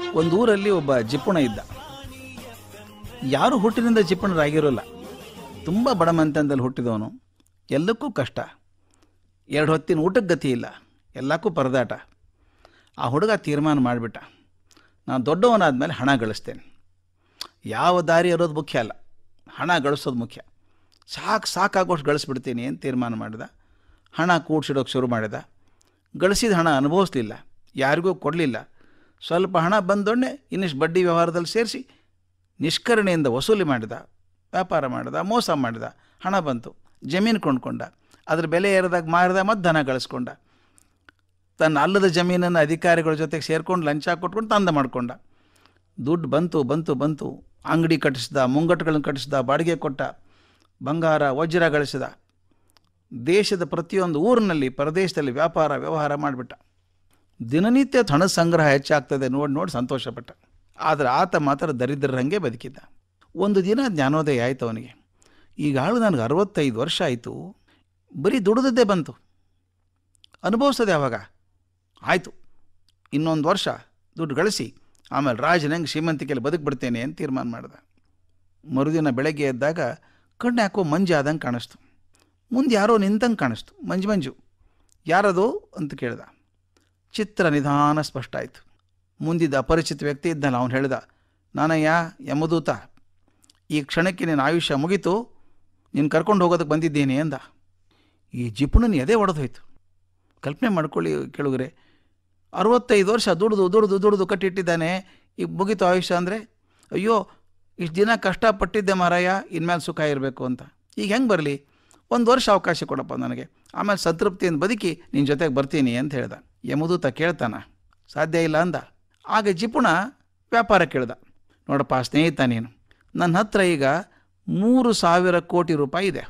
ಒಂದು ಊರಲ್ಲಿ ಒಬ್ಬ ಜಿಪುಣ ಇದ್ದ ಯಾರು ಹುಟ್ಟಿನಿಂದ ಜಿಪುಣರಾಗಿರೋಲ್ಲ ತುಂಬ ಬಡ ಮಂತನದಲ್ಲಿ ಹುಟ್ಟಿದವನು ಎಲ್ಲಕ್ಕೂ ಕಷ್ಟ ಎರಡು ಹೊತ್ತಿನ ಊಟಕ್ಕೆ ಗತಿ ಇಲ್ಲ ಎಲ್ಲಕ್ಕೂ ಪರದಾಟ ಆ ಹುಡುಗ ತೀರ್ಮಾನ ಮಾಡಿಬಿಟ್ಟ ನಾನು ದೊಡ್ಡವನಾದ್ಮೇಲೆ ಹಣ ಗಳಿಸ್ತೇನೆ ಯಾವ ದಾರಿ ಇರೋದು ಮುಖ್ಯ ಅಲ್ಲ ಹಣ ಗಳಿಸೋದು ಮುಖ್ಯ ಸಾಕು ಸಾಕಾಗೋಷ್ಟು ಗಳಿಸ್ಬಿಡ್ತೀನಿ ಅಂತ ತೀರ್ಮಾನ ಮಾಡಿದ ಹಣ ಕೂಡ್ಸಿಡೋಕೆ ಶುರು ಮಾಡಿದ ಗಳಿಸಿದ ಹಣ ಅನುಭವಿಸ್ಲಿಲ್ಲ ಯಾರಿಗೂ ಕೊಡಲಿಲ್ಲ ಸ್ವಲ್ಪ ಹಣ ಬಂದೊಡನೆ ಇನ್ನಿಷ್ಟು ಬಡ್ಡಿ ವ್ಯವಹಾರದಲ್ಲಿ ಸೇರಿಸಿ ನಿಷ್ಕರಣೆಯಿಂದ ವಸೂಲಿ ಮಾಡಿದ ವ್ಯಾಪಾರ ಮಾಡಿದ ಮೋಸ ಮಾಡಿದ ಹಣ ಬಂತು ಜಮೀನು ಕೊಂಡ್ಕೊಂಡ ಅದ್ರ ಬೆಲೆ ಏರಿದಾಗ ಮಾರಿದ ಮತ್ತು ಧನ ಗಳಿಸ್ಕೊಂಡ ತನ್ನ ಅಲ್ಲದ ಜಮೀನನ್ನು ಅಧಿಕಾರಿಗಳ ಜೊತೆಗೆ ಸೇರ್ಕೊಂಡು ಲಂಚ ಕೊಟ್ಕೊಂಡು ತಂದ ಮಾಡ್ಕೊಂಡ ದುಡ್ಡು ಬಂತು ಬಂತು ಬಂತು ಅಂಗಡಿ ಕಟ್ಟಿಸ್ದ ಮುಂಗಟ್ಟುಗಳನ್ನು ಕಟ್ಟಿಸ್ದ ಬಾಡಿಗೆ ಕೊಟ್ಟ ಬಂಗಾರ ವಜ್ರ ಗಳಿಸಿದ ದೇಶದ ಪ್ರತಿಯೊಂದು ಊರಿನಲ್ಲಿ ಪ್ರದೇಶದಲ್ಲಿ ವ್ಯಾಪಾರ ವ್ಯವಹಾರ ಮಾಡಿಬಿಟ್ಟ ದಿನನಿತ್ಯ ಹಣ ಸಂಗ್ರಹ ಹೆಚ್ಚಾಗ್ತದೆ ನೋಡಿ ನೋಡಿ ಸಂತೋಷಪಟ್ಟ ಆದರೆ ಆತ ಮಾತ್ರ ದರಿದ್ರರಂಗೆ ಬದುಕಿದ್ದ ಒಂದು ದಿನ ಜ್ಞಾನೋದಯ ಆಯಿತು ಅವನಿಗೆ ಈಗಾಳು ನನಗೆ ಅರವತ್ತೈದು ವರ್ಷ ಆಯಿತು ಬರೀ ದುಡಿದದ್ದೇ ಬಂತು ಅನುಭವಿಸ್ತದೆ ಅವಾಗ ಆಯಿತು ಇನ್ನೊಂದು ವರ್ಷ ದುಡ್ಡು ಗಳಿಸಿ ಆಮೇಲೆ ರಾಜನಂಗೆ ಶ್ರೀಮಂತಿಕೆಯಲ್ಲಿ ಬದುಕ್ಬಿಡ್ತೇನೆ ಅಂತ ತೀರ್ಮಾನ ಮಾಡಿದ ಮರುದಿನ ಬೆಳಗ್ಗೆ ಎದ್ದಾಗ ಕಣ್ಣು ಯಾಕೋ ಮಂಜು ಆದಂಗೆ ಕಾಣಿಸ್ತು ಮುಂದೆ ಯಾರೋ ನಿಂತಂಗೆ ಕಾಣಿಸ್ತು ಮಂಜು ಮಂಜು ಯಾರದು ಅಂತ ಕೇಳ್ದ ಚಿತ್ರ ನಿಧಾನ ಸ್ಪಷ್ಟ ಆಯಿತು ಮುಂದಿದ್ದ ಅಪರಿಚಿತ ವ್ಯಕ್ತಿ ಇದ್ದಲ್ಲ ಅವನು ಹೇಳ್ದ ನಾನಯ್ಯ ಯಮದೂತ ಈ ಕ್ಷಣಕ್ಕೆ ನಿನ್ನ ಆಯುಷ್ಯ ಮುಗೀತು ನೀನು ಕರ್ಕೊಂಡು ಹೋಗೋದಕ್ಕೆ ಬಂದಿದ್ದೀನಿ ಅಂದ ಈ ಜಿಪುಣನ ಎದೆ ಒಡೆದೋಯ್ತು ಕಲ್ಪನೆ ಮಾಡ್ಕೊಳ್ಳಿ ಕೇಳುಗರೆ ಅರವತ್ತೈದು ವರ್ಷ ದುಡಿದು ದುಡಿದು ದುಡಿದು ಕಟ್ಟಿಟ್ಟಿದ್ದಾನೆ ಈಗ ಮುಗೀತು ಆಯುಷ್ಯ ಅಂದರೆ ಅಯ್ಯೋ ಇಷ್ಟು ದಿನ ಕಷ್ಟಪಟ್ಟಿದ್ದೆ ಮಾರಾಯ ಇನ್ಮೇಲೆ ಸುಖ ಇರಬೇಕು ಅಂತ ಈಗ ಹೆಂಗೆ ಬರಲಿ ಒಂದು ವರ್ಷ ಅವಕಾಶ ಕೊಡಪ್ಪ ನನಗೆ ಆಮೇಲೆ ಸಂತೃಪ್ತಿಯಿಂದ ಬದುಕಿ ನಿನ್ನ ಜೊತೆಗೆ ಬರ್ತೀನಿ ಅಂತ ಹೇಳ್ದ ಯಮದೂತ ಕೇಳ್ತಾನ ಸಾಧ್ಯ ಇಲ್ಲ ಅಂದ ಆಗ ಜಿಪುಣ ವ್ಯಾಪಾರ ಕೇಳ್ದ ನೋಡಪ್ಪ ಸ್ನೇಹಿತ ನೀನು ನನ್ನ ಹತ್ರ ಈಗ ಮೂರು ಸಾವಿರ ಕೋಟಿ ರೂಪಾಯಿ ಇದೆ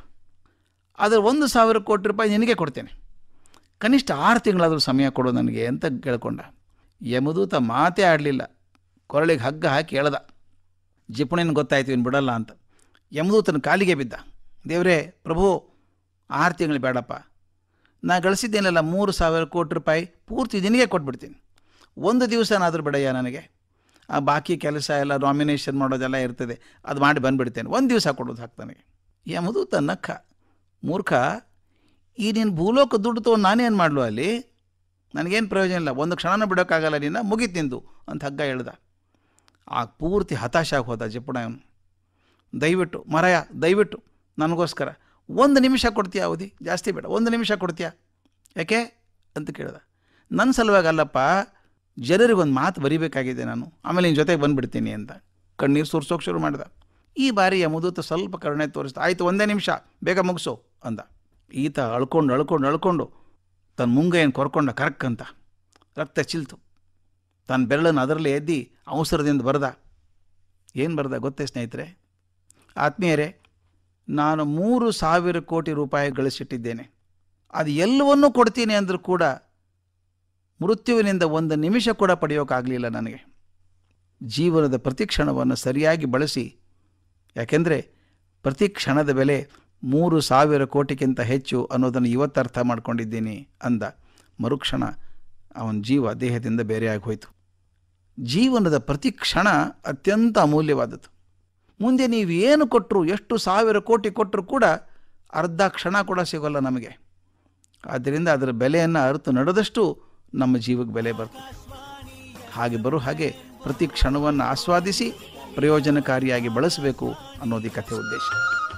ಅದರ ಒಂದು ಸಾವಿರ ಕೋಟಿ ರೂಪಾಯಿ ನಿನಗೆ ಕೊಡ್ತೇನೆ ಕನಿಷ್ಠ ಆರು ತಿಂಗಳಾದರೂ ಸಮಯ ಕೊಡು ನನಗೆ ಅಂತ ಕೇಳ್ಕೊಂಡ ಯಮದೂತ ಮಾತೇ ಆಡಲಿಲ್ಲ ಕೊರಳಿಗೆ ಹಗ್ಗ ಹಾಕಿ ಹೇಳ್ದ ಜಿಪುಣಿನ ಗೊತ್ತಾಯ್ತು ಇನ್ನು ಬಿಡಲ್ಲ ಅಂತ ಯಮದೂತನ ಕಾಲಿಗೆ ಬಿದ್ದ ದೇವರೇ ಪ್ರಭು ಆರು ತಿಂಗಳು ಬೇಡಪ್ಪ ನಾ ಗಳಿಸಿದ್ದೇನಲ್ಲ ಮೂರು ಸಾವಿರ ಕೋಟಿ ರೂಪಾಯಿ ಪೂರ್ತಿ ನಿನಗೆ ಕೊಟ್ಬಿಡ್ತೀನಿ ಒಂದು ದಿವಸನಾದರೂ ಬಿಡಯ್ಯ ನನಗೆ ಆ ಬಾಕಿ ಕೆಲಸ ಎಲ್ಲ ನಾಮಿನೇಷನ್ ಮಾಡೋದೆಲ್ಲ ಇರ್ತದೆ ಅದು ಮಾಡಿ ಬಂದುಬಿಡ್ತೇನೆ ಒಂದು ದಿವಸ ಕೊಡೋದು ಹಾಕ್ತಾನೆ ನನಗೆ ಯಮದೂತ ನಕ್ಕ ಮೂರ್ಖ ಈ ನೀನು ಭೂಲೋಕ ದುಡ್ಡು ತೊಗೊಂಡು ನಾನೇನು ಮಾಡಲು ಅಲ್ಲಿ ನನಗೇನು ಪ್ರಯೋಜನ ಇಲ್ಲ ಒಂದು ಕ್ಷಣನೂ ಬಿಡೋಕ್ಕಾಗಲ್ಲ ನಿನ್ನ ಮುಗೀತು ನಿಂದು ಅಂತ ಹಗ್ಗ ಹೇಳ್ದ ಆಗ ಪೂರ್ತಿ ಹತಾಶ ಆಗಿ ಹೋದ ಜಿಪ್ಪಣ ಅವನು ದಯವಿಟ್ಟು ಮರಯ ದಯವಿಟ್ಟು ನನಗೋಸ್ಕರ ಒಂದು ನಿಮಿಷ ಕೊಡ್ತೀಯಾ ಅವಧಿ ಜಾಸ್ತಿ ಬೇಡ ಒಂದು ನಿಮಿಷ ಕೊಡ್ತೀಯಾ ಯಾಕೆ ಅಂತ ಕೇಳ್ದ ನನ್ನ ಸಲುವಾಗಿ ಅಲ್ಲಪ್ಪ ಜನರಿಗೊಂದು ಮಾತು ಬರಿಬೇಕಾಗಿದೆ ನಾನು ಆಮೇಲೆ ನಿನ್ನ ಜೊತೆಗೆ ಬಂದುಬಿಡ್ತೀನಿ ಅಂತ ಕಣ್ಣೀರು ಸುರ್ಸೋಕೆ ಶುರು ಮಾಡಿದ ಈ ಬಾರಿ ಯಮದೂತ ಸ್ವಲ್ಪ ಕರುಣೆ ತೋರಿಸ್ತಾ ಆಯಿತು ಒಂದೇ ನಿಮಿಷ ಬೇಗ ಮುಗಿಸು ಅಂದ ಈತ ಅಳ್ಕೊಂಡು ಅಳ್ಕೊಂಡು ಅಳ್ಕೊಂಡು ತನ್ನ ಮುಂಗೈಯನ್ನು ಕೊರ್ಕೊಂಡ ಕರಕ್ ಅಂತ ರಕ್ತ ಚಿಲ್ತು ತನ್ನ ಬೆರಳನ್ನು ಅದರಲ್ಲೇ ಎದ್ದಿ ಅವಸರದಿಂದ ಬರೆದ ಏನು ಬರೆದ ಗೊತ್ತೇ ಸ್ನೇಹಿತರೆ ಆತ್ಮೀಯರೇ ನಾನು ಮೂರು ಸಾವಿರ ಕೋಟಿ ರೂಪಾಯಿ ಗಳಿಸಿಟ್ಟಿದ್ದೇನೆ ಅದು ಎಲ್ಲವನ್ನೂ ಕೊಡ್ತೀನಿ ಅಂದರೂ ಕೂಡ ಮೃತ್ಯುವಿನಿಂದ ಒಂದು ನಿಮಿಷ ಕೂಡ ಪಡೆಯೋಕ್ಕಾಗಲಿಲ್ಲ ನನಗೆ ಜೀವನದ ಪ್ರತಿ ಕ್ಷಣವನ್ನು ಸರಿಯಾಗಿ ಬಳಸಿ ಯಾಕೆಂದರೆ ಪ್ರತಿ ಕ್ಷಣದ ಬೆಲೆ ಮೂರು ಸಾವಿರ ಕೋಟಿಗಿಂತ ಹೆಚ್ಚು ಅನ್ನೋದನ್ನು ಇವತ್ತು ಅರ್ಥ ಮಾಡ್ಕೊಂಡಿದ್ದೀನಿ ಅಂದ ಮರುಕ್ಷಣ ಅವನ ಜೀವ ದೇಹದಿಂದ ಬೇರೆಯಾಗಿ ಹೋಯಿತು ಜೀವನದ ಪ್ರತಿ ಕ್ಷಣ ಅತ್ಯಂತ ಅಮೂಲ್ಯವಾದದ್ದು ಮುಂದೆ ನೀವು ಏನು ಕೊಟ್ಟರು ಎಷ್ಟು ಸಾವಿರ ಕೋಟಿ ಕೊಟ್ಟರು ಕೂಡ ಅರ್ಧ ಕ್ಷಣ ಕೂಡ ಸಿಗೋಲ್ಲ ನಮಗೆ ಆದ್ದರಿಂದ ಅದರ ಬೆಲೆಯನ್ನು ಅರಿತು ನಡೆದಷ್ಟು ನಮ್ಮ ಜೀವಕ್ಕೆ ಬೆಲೆ ಬರ್ತದೆ ಹಾಗೆ ಬರೋ ಹಾಗೆ ಪ್ರತಿ ಕ್ಷಣವನ್ನು ಆಸ್ವಾದಿಸಿ ಪ್ರಯೋಜನಕಾರಿಯಾಗಿ ಬಳಸಬೇಕು ಅನ್ನೋದು ಈ ಕಥೆ ಉದ್ದೇಶ